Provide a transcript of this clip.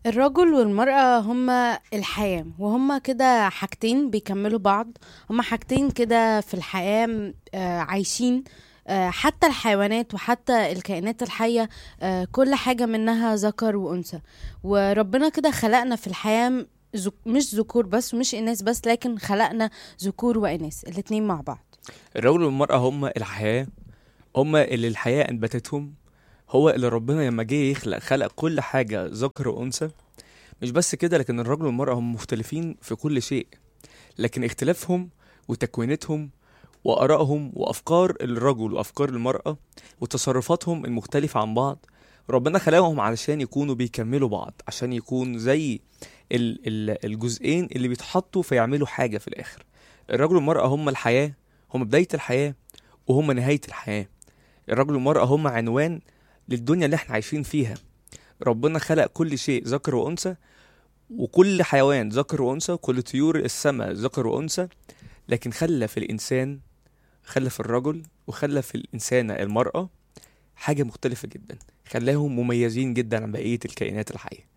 الرجل والمرأة هما الحياة وهما كده حاجتين بيكملوا بعض هما حاجتين كده في الحياة م- آه، عايشين آه، حتى الحيوانات وحتى الكائنات الحية آه، كل حاجة منها ذكر وأنثى وربنا كده خلقنا في الحياة م- ذك- مش ذكور بس ومش إناث بس لكن خلقنا ذكور وإناث الاتنين مع بعض الرجل والمرأة هما الحياة هما اللي الحياة أنبتتهم هو اللي ربنا لما جه يخلق خلق كل حاجة ذكر وأنثى مش بس كده لكن الرجل والمرأة هم مختلفين في كل شيء لكن اختلافهم وتكوينتهم وآرائهم وأفكار الرجل وأفكار المرأة وتصرفاتهم المختلفة عن بعض ربنا خلقهم علشان يكونوا بيكملوا بعض عشان يكون زي ال- ال- الجزئين اللي بيتحطوا فيعملوا حاجة في الآخر الرجل والمرأة هم الحياة هم بداية الحياة وهم نهاية الحياة الرجل والمرأة هم عنوان للدنيا اللي احنا عايشين فيها ربنا خلق كل شيء ذكر وأنثى وكل حيوان ذكر وأنثى كل طيور السماء ذكر وأنثى لكن خلى في الإنسان خلى في الرجل وخلى في الإنسانة المرأة حاجة مختلفة جدا خلاهم مميزين جدا عن بقية الكائنات الحية